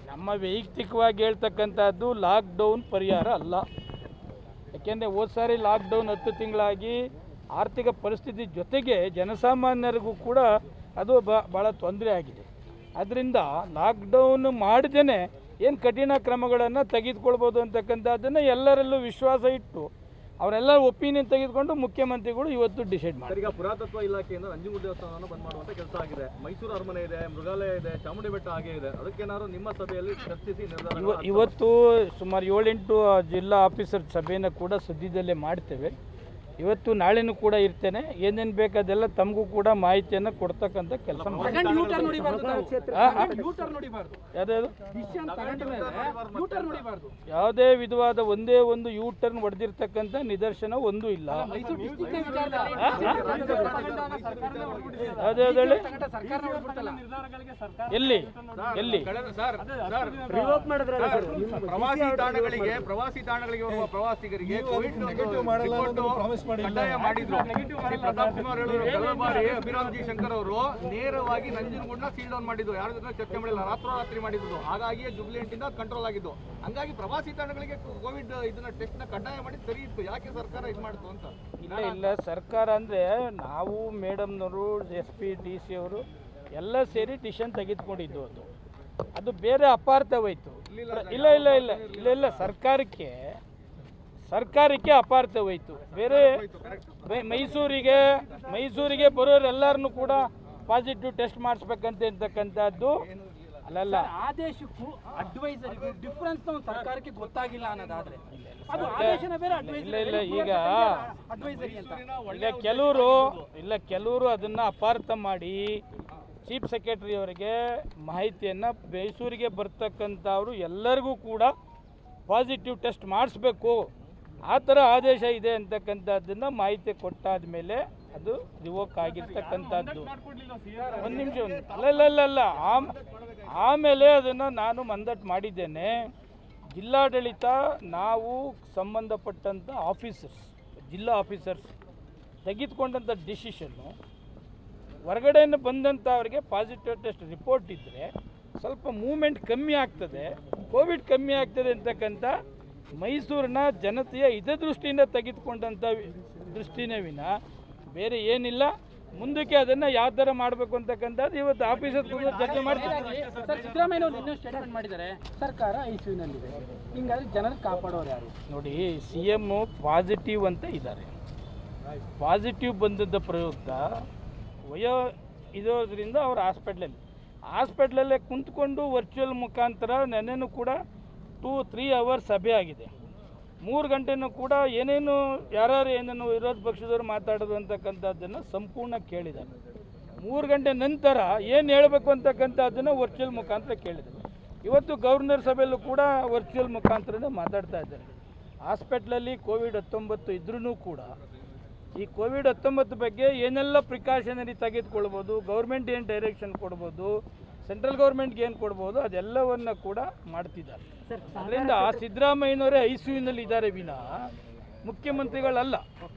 ನಮ್ಮ ವೈಯಕ್ತಿಕವಾಗಿ ಹೇಳ್ತಕ್ಕಂಥದ್ದು ಲಾಕ್ಡೌನ್ ಪರಿಹಾರ ಅಲ್ಲ ಯಾಕೆಂದರೆ ಹೋದ ಸಾರಿ ಲಾಕ್ಡೌನ್ ಹತ್ತು ತಿಂಗಳಾಗಿ ಆರ್ಥಿಕ ಪರಿಸ್ಥಿತಿ ಜೊತೆಗೆ ಜನಸಾಮಾನ್ಯರಿಗೂ ಕೂಡ ಅದು ಬ ಭಾಳ ತೊಂದರೆ ಆಗಿದೆ ಅದರಿಂದ ಲಾಕ್ಡೌನ್ ಮಾಡದೇ ಏನು ಕಠಿಣ ಕ್ರಮಗಳನ್ನು ತೆಗೆದುಕೊಳ್ಬೋದು ಅಂತಕ್ಕಂಥದ್ದನ್ನು ಎಲ್ಲರಲ್ಲೂ ವಿಶ್ವಾಸ ಇಟ್ಟು ಅವರೆಲ್ಲ ಒಪಿನಿಯನ್ ತೆಗೆದುಕೊಂಡು ಮುಖ್ಯಮಂತ್ರಿಗಳು ಇವತ್ತು ಡಿಸೈಡ್ ಮಾಡಿ ಸರ್, ಈಗ ಪುರಾತತ್ವ ಇಲಾಖೆಯಿಂದ ನಂಜನಗೂಡು ದೇವಸ್ಥಾನವನ್ನು ಬಂದ್ ಮಾಡುವಂತ ಕೆಲಸ ಆಗಿದೆ ಮೈಸೂರು ಅರಮನೆ ಇದೆ ಮೃಗಾಲಯ ಇದೆ ಚಾಮುಂಡಿ ಬೆಟ್ಟ ಹಾಗೆ ಇದೆ ಅದಕ್ಕೇನಾದ್ರು ನಿಮ್ಮ ಸಭೆಯಲ್ಲಿ ಚರ್ಚಿಸಿ ನಿರ್ಧಾರ ಇವ ಇವತ್ತು ಸುಮಾರು ಏಳೆಂಟು ಜಿಲ್ಲಾ ಆಫೀಸರ್ ಸಭೆಯನ್ನು ಕೂಡ ಸದ್ಯದಲ್ಲೇ ಮಾಡ್ತೇವೆ ಇವತ್ತು ನಾಳೆನೂ ಕೂಡ ಇರ್ತೇನೆ ಏನೇನು ಬೇಕು ಅದೆಲ್ಲ ತಮಗೂ ಕೂಡ ಮಾಹಿತಿಯನ್ನು ಕೊಡ್ತಕ್ಕಂಥ ಕೆಲಸ ಮಾಡ್ತೀನಿ ಯೂಟರ್ನ್ ನೋಡಿಬಾರ್ದು ತಾವು ಆ, ಆ. ಯೂಟರ್ನ್ ನೋಡಿಬಾರ್ದು ಯಾವುದ್ಯಾವುದು ಡಿಸಿಷನ್ ತಗೊಂಡ ಮೇಲೆ ಯೂಟರ್ನ್ ನೋಡಿಬಾರ್ದು ಯಾವುದೇ ವಿಧವಾದ ಒಂದೇ ಒಂದು ಯೂ ಟರ್ನ್ ಹೊಡೆದಿರ್ತಕ್ಕಂಥ ನಿದರ್ಶನ ಒಂದೂ ಇಲ್ಲ ಮೈಸೂರು ಡಿಸ್ಟಿಕ್ ವಿಚಾರದಲ್ಲಿ ಆ? ಯಾವುದೇ ಹೇಳಿ ಸರ್ಕಾರ ನೋಡ್ಬಿಡ್ತಲ್ಲ ಎಲ್ಲಿ ಎಲ್ಲಿ ಪ್ರವಾಸಿ ತಾಣಗಳಿಗೆ ಪ್ರವಾಸಿ ತಾಣಗಳಿಗೆ ಬರುವ ಪ್ರವಾಸಿಗರಿಗೆ ಕೋವಿಡ್ ಕಡ್ಡಾಯ ಮಾಡಿದ್ರು ಶ್ರೀ ಪ್ರತಾಪ್ ಕುಮಾರ್ ಹೇಳಿದ್ರು ಕಳೆದ ಬಾರಿ ಅಭಿರಾಮ್ ಜಿ ಶಂಕರ್ ಅವರು ನೇರವಾಗಿ ನಂಜನಗೂಡ್ನ ಸೀಲ್ ಡೌನ್ ಮಾಡಿದ್ದು ಯಾರ ಜೊತೆ ಚರ್ಚೆ ಮಾಡಿಲ್ಲ ರಾತ್ರೋರಾತ್ರಿ ಮಾಡಿದ್ದು ಹಾಗಾಗಿಯೇ ಜುಬ್ಲಿಯಂಟಿಂದ ಕಂಟ್ರೋಲ್ ಆಗಿದ್ದು ಹಂಗಾಗಿ ಪ್ರವಾಸಿ ತಾಣಗಳಿಗೆ ಕೋವಿಡ್ ಇದನ್ನ ಟೆಸ್ಟ್ ನ ಕಡ್ಡಾಯ ಮಾಡಿ ಸರಿ ಇತ್ತು ಯಾಕೆ ಸರ್ಕಾರ ಇದು ಮಾಡಿತು ಅಂತ ಇಲ್ಲ ಇಲ್ಲ ಸರ್ಕಾರ ಅಂದರೆ ನಾವು ಮೇಡಮ್ನವರು ಎಸ್ ಪಿ ಡಿ ಸಿ ಅವರು ಎಲ್ಲ ಸೇರಿ ಡಿಸಿಷನ್ ತೆಗೆದುಕೊಂಡಿದ್ದು ಅದು ಅದು ಬೇರೆ ಅಪಾರ್ಥವಾಯಿತು ಇಲ್ಲ ಇಲ್ಲ ಇಲ್ಲ ಇಲ್ಲ ಇಲ್ಲ ಸರ್ಕಾರಕ್ಕೆ ಸರ್ಕಾರಕ್ಕೆ ಅಪಾರ್ಥವಾಯಿತು ಬೇರೆ ಮೈ- ಮೈಸೂರಿಗೆ ಮೈಸೂರಿಗೆ ಬರೋರೆಲ್ಲರನ್ನು ಕೂಡ ಪಾಸಿಟಿವ್ ಟೆಸ್ಟ್ ಮಾಡಿಸ್ಬೇಕಂತ ಇರ್ತಕ್ಕಂಥದ್ದು ಅಲ್ಲಲ್ಲ ಆದೇಶಕ್ಕೂ ಅಡ್ವೈಸರಿಗೂ ಡಿಫ್ರೆನ್ಸ್ ಒಂದು ಸರ್ಕಾರಕ್ಕೆ ಗೊತ್ತಾಗಿಲ್ಲ ಅನ್ನೋದಾದ್ರೆ ಅದು ಆದೇಶನ ಬೇರೆ ಇಲ್ಲ ಇಲ್ಲ ಈಗ ಅಡ್ವೈಸರಿ ಅಂತ ಈಗ ಕೆಲವರು ಇಲ್ಲ ಕೆಲವರು ಅದನ್ನು ಅಪಾರ್ಥ ಮಾಡಿ ಚೀಫ್ ಸೆಕ್ರೆಟರಿ ಅವರಿಗೆ ಮಾಹಿತಿಯನ್ನು ಮೈಸೂರಿಗೆ ಬರ್ತಕ್ಕಂಥವ್ರು ಎಲ್ಲರಿಗೂ ಕೂಡ ಪಾಸಿಟಿವ್ ಟೆಸ್ಟ್ ಮಾಡಿಸ್ಬೇಕು ಆ ಥರ ಆದೇಶ ಇದೆ ಅಂತಕ್ಕಂಥದ್ದನ್ನು ಮಾಹಿತಿ ಕೊಟ್ಟಾದ ಮೇಲೆ ಅದು ರಿವೋಕ್ ಆಗಿರ್ತಕ್ಕಂಥದ್ದು ಒಂದು ನಿಮಿಷ ಒಂದು ಅಲ್ಲ ಇಲ್ಲ ಇಲ್ಲ ಇಲ್ಲ ಆಮ್ ಆಮೇಲೆ ಅದನ್ನು ನಾನು ಮಂದಟ್ ಮಾಡಿದ್ದೇನೆ ಜಿಲ್ಲಾಡಳಿತ ನಾವು ಸಂಬಂಧಪಟ್ಟಂಥ ಆಫೀಸರ್ಸ್ ಜಿಲ್ಲಾ ಆಫೀಸರ್ಸ್ ತೆಗೆದುಕೊಂಡಂಥ ಡಿಸಿಷನ್ನು ಹೊರಗಡೆಯಿಂದ ಬಂದಂಥ ಅವರಿಗೆ ಪಾಸಿಟಿವ್ ಟೆಸ್ಟ್ ರಿಪೋರ್ಟ್ ಇದ್ದರೆ ಸ್ವಲ್ಪ ಮೂಮೆಂಟ್ ಕಮ್ಮಿ ಆಗ್ತದೆ ಕೋವಿಡ್ ಕಮ್ಮಿ ಆಗ್ತದೆ ಅಂತಕ್ಕಂಥ ಮೈಸೂರಿನ ಜನತೆಯ ಹಿತದೃಷ್ಟಿಯಿಂದ ತೆಗೆದುಕೊಂಡಂಥ ವಿ- ದೃಷ್ಟಿನೇ ವಿನ ಬೇರೆ ಏನಿಲ್ಲ ಮುಂದಕ್ಕೆ ಅದನ್ನು ಯಾವ ಥರ ಮಾಡಬೇಕು ಅಂತಕ್ಕಂಥದ್ದು ಇವತ್ತು ಆಫೀಸರ್ ಕೂಡ ಚರ್ಚೆ ಮಾಡ್ತೀವಿ ಸರ್ ಸಿದ್ದರಾಮಯ್ಯ ಅವರು ಇನ್ನೂ ಸ್ಟೇಟ್ಮೆಂಟ್ ಮಾಡಿದ್ದಾರೆ ಸರ್ಕಾರ ಐಸಿಯುನಲ್ಲಿದೆ ಹಿಂಗಾದ್ರೆ ಜನರ ಕಾಪಾಡೋರು ಯಾರು ನೋಡಿ ಸಿ ಎಮ್ಮು ಪಾಸಿಟಿವ್ ಅಂತ ಇದ್ದಾರೆ ಪಾಸಿಟಿವ್ ಬಂದದ್ದ ಪ್ರಯುಕ್ತ ವಯೋ ಇರೋದ್ರಿಂದ ಅವ್ರು ಹಾಸ್ಪಿಟ್ಲಲ್ಲಿ ಹಾಸ್ಪಿಟ್ಲಲ್ಲೇ ಕುಂತ್ಕೊಂಡು ವರ್ಚುವಲ್ ಮುಖಾಂತರ ನೆನ್ನೆನೂ ಕೂಡ ಟೂ ತ್ರೀ ಅವರ್ಸ್ ಸಭೆ ಆಗಿದೆ ಮೂರು ಗಂಟೆನೂ ಕೂಡ ಏನೇನು ಯಾರ್ಯಾರು ಏನೇನು ವಿರೋಧ ಪಕ್ಷದವ್ರು ಮಾತಾಡೋದು ಅಂತಕ್ಕಂಥದ್ದನ್ನು ಸಂಪೂರ್ಣ ಕೇಳಿದ್ದಾರೆ ಮೂರು ಗಂಟೆ ನಂತರ ಏನು ಹೇಳಬೇಕು ಅಂತಕ್ಕಂಥದ್ದನ್ನು ವರ್ಚುವಲ್ ಮುಖಾಂತರ ಕೇಳಿದ್ದಾರೆ ಇವತ್ತು ಗವರ್ನರ್ ಸಭೆಯಲ್ಲೂ ಕೂಡ ವರ್ಚುವಲ್ ಮುಖಾಂತರನೇ ಮಾತಾಡ್ತಾ ಇದ್ದಾರೆ ಹಾಸ್ಪಿಟ್ಲಲ್ಲಿ ಕೋವಿಡ್ ಹತ್ತೊಂಬತ್ತು ಇದ್ರೂ ಕೂಡ ಈ ಕೋವಿಡ್ ಹತ್ತೊಂಬತ್ತು ಬಗ್ಗೆ ಏನೆಲ್ಲ ಪ್ರಿಕಾಷನರಿ ತೆಗೆದುಕೊಳ್ಬೋದು ಗೌರ್ಮೆಂಟ್ ಏನು ಡೈರೆಕ್ಷನ್ ಕೊಡ್ಬೋದು ಸೆಂಟ್ರಲ್ ಗೌರ್ಮೆಂಟ್ಗೆ ಏನು ಕೊಡ್ಬೋದು ಅದೆಲ್ಲವನ್ನು ಕೂಡ ಮಾಡ್ತಿದ್ದಾರೆ ಅದರಿಂದ ಸಿದ್ದರಾಮಯ್ಯನವರೇ ಐ ಸಿ ಯುನಲ್ಲಿ ಇದ್ದಾರೆ ವಿನ ಮುಖ್ಯಮಂತ್ರಿಗಳಲ್ಲ